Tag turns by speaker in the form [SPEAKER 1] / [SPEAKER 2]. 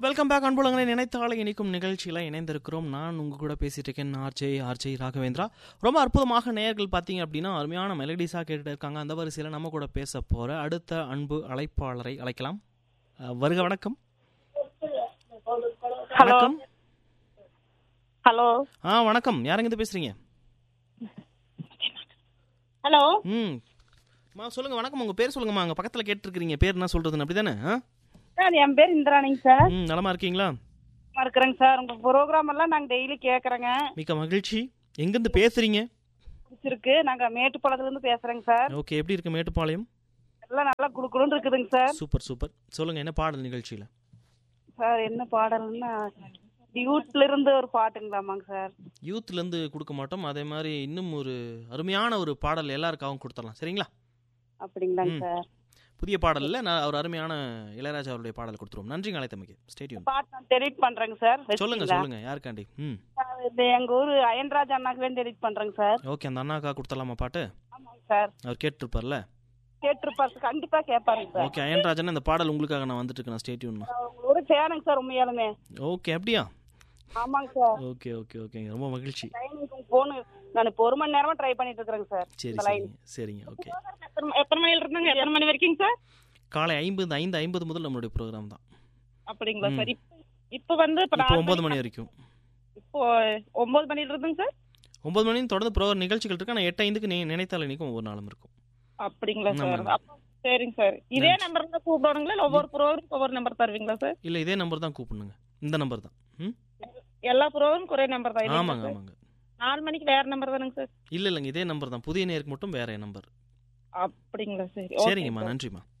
[SPEAKER 1] Welcome back அன்புலங்களை நினைத்தாலே இணைக்கும் நிகழ்ச்சியில் இணைந்திருக்கிறோம் நான் உங்க கூட பேசிட்டு இருக்கேன் ஆர்ஜே ஆர்ஜே ராகவேந்திரா ரொம்ப அற்புதமாக நேயர்கள் பார்த்தீங்க அப்படின்னா அருமையான மெலடிஸாக கேட்டுட்டு இருக்காங்க அந்த வரிசையில் நம்ம கூட பேச போகிற அடுத்த அன்பு அழைப்பாளரை அழைக்கலாம் அஹ், வருக வணக்கம்
[SPEAKER 2] ஹலோ
[SPEAKER 1] வணக்கம்
[SPEAKER 2] ஹலோ
[SPEAKER 1] ஆ வணக்கம் யாருங்க இது பேசுறீங்க
[SPEAKER 2] ஹலோ
[SPEAKER 1] ம் மா சொல்லுங்க வணக்கம் உங்க பேர் சொல்லுங்கம்மா அங்க பக்கத்துல கேட்டுருக்கீங்க பேர் என்ன சொல்றதுன்னு அப்படிதானே ஆ?
[SPEAKER 2] சார் என் பேர் இந்திராணிங்க சார்
[SPEAKER 1] ம் நலமா இருக்கீங்களா
[SPEAKER 2] நல்லா இருக்கிறேங்க சார் உங்க ப்ரோக்ராம் எல்லாம் நாங்க டெய்லி கேக்குறோங்க
[SPEAKER 1] மிக்க மகிழ்ச்சி எங்கேருந்து பேசுறீங்க
[SPEAKER 2] பிடிச்சிருக்கு நாங்க மேட்டுப்பாளத்துல இருந்து பேசுறேங்க சார்
[SPEAKER 1] ஓகே எப்படி இருக்கு மேட்டுப்பாளையம்
[SPEAKER 2] எல்லாம் நல்லா குடுக்குடுன்னு இருக்குதுங்க சார்
[SPEAKER 1] சூப்பர் சூப்பர் சொல்லுங்க என்ன பாடல் நிகழ்ச்சியில
[SPEAKER 2] சார் என்ன பாடல்னா டியூட்ல இருந்து ஒரு பாட்டுங்களாமாங்க சார்
[SPEAKER 1] யூத்லேருந்து கொடுக்க மாட்டோம் அதே மாதிரி இன்னும் ஒரு அருமையான ஒரு பாடல் எல்லாருக்காகவும் கொடுத்துடலாம் சரிங்களா
[SPEAKER 2] அப்படிங்களாங்க
[SPEAKER 1] ம்.
[SPEAKER 2] சார்
[SPEAKER 1] புதிய பாடல்ல நான் ஒரு அருமையான இளையராஜா அவருடைய பாடல் கொடுத்துருவோம் நன்றிங்க அழைத்தமைக்கு ஸ்டேடியம்
[SPEAKER 2] பாட்டு நான் டெலிட் பண்றேங்க சார்
[SPEAKER 1] சொல்லுங்க
[SPEAKER 2] வச்சுக்கீங்களா?
[SPEAKER 1] சொல்லுங்க யாருக்காண்டி ம்
[SPEAKER 2] சார், இது எங்க ஊரு அயன்ராஜ் அண்ணாக்கு வேண்டி டெலிட் பண்றேங்க சார்
[SPEAKER 1] ஓகே அந்த அண்ணாக்கா கொடுத்துடலாமா பாட்டு
[SPEAKER 2] ஆமாங்க சார்
[SPEAKER 1] அவர் கேட்டிருப்பார்ல
[SPEAKER 2] கேட்டிருப்பாரு சார். கண்டிப்பா கேட்பாருங்க சார்
[SPEAKER 1] ஓகே அயன்ராஜன் இந்த பாடல் உங்களுக்காக நான் வந்துட்டு இருக்கேன் ஸ்டேடியம்
[SPEAKER 2] நான் உங்களோட சேனுங்க சார் உண்மையாலுமே
[SPEAKER 1] ஓகே அப்படியா
[SPEAKER 2] ஆமாங்க சார்
[SPEAKER 1] ஓகே ஓகே ஓகேங்க ரொம்ப மகிழ்ச்சி
[SPEAKER 2] லைனுக்கு போன் நான் இப்போ ஒரு மணி நேரமா ட்ரை பண்ணிட்டு இருக்கிறேங்க சார்
[SPEAKER 1] சரி
[SPEAKER 2] இந்த லைன்
[SPEAKER 1] சரிங்க சரிங்க ஓகே
[SPEAKER 2] எத்தனை எத்தனை மணில இருந்துங்க எத்தனை மணி வரைக்கும் சார்
[SPEAKER 1] காலை ஐம்பது ஐந்து ஐம்பது முதல் நம்மளுடைய ப்ரோக்ராம் தான்
[SPEAKER 2] அப்படிங்களா
[SPEAKER 1] ம்.
[SPEAKER 2] சார் இப்போ இப்போ வந்து இப்போ
[SPEAKER 1] இப்போ
[SPEAKER 2] நாலு
[SPEAKER 1] ஒன்பது
[SPEAKER 2] மணி
[SPEAKER 1] மணி வரைக்கும்
[SPEAKER 2] இப்போ ஒன்பது மணில இருந்துங்க சார்
[SPEAKER 1] ஒன்பது மணி தொடர்ந்து ப்ரோக்ராம் நிகழ்ச்சிகள் இருக்கு ஆனால் எட்டு ஐந்துக்கு நீ நினைத்தால் இன்றைக்கும் ஒவ்வொரு நாளும் இருக்கும்
[SPEAKER 2] அப்படிங்களா சார்
[SPEAKER 1] ஆமாங்க.
[SPEAKER 2] அப்போ சரிங்க சார் இதே நம்பர் தான் கூப்பிடணுங்களா இல்லை ஒவ்வொரு ப்ரோக்ராம் ஒவ்வொரு நம்பர் தருவீங்களா சார்
[SPEAKER 1] இல்லை இதே நம்பர் தான் கூப்பிடுங்க இந்த நம்பர் தான் ம்
[SPEAKER 2] எல்லா ப்ரோக்ராம் ஒரே நம்பர் தான் இல்லைங்களா
[SPEAKER 1] ஆமாங்க
[SPEAKER 2] சார்
[SPEAKER 1] ஆமாங்க
[SPEAKER 2] நாலு மணிக்கு வேற நம்பர் தானுங்க சார்
[SPEAKER 1] இல்லை இல்லைங்க இதே நம்பர் தான் புதிய நேருக்கு மட்டும் வேற நம்பர்
[SPEAKER 2] அப்படிங்களா சரி
[SPEAKER 1] சரிங்கம்மா நன்றிம்மா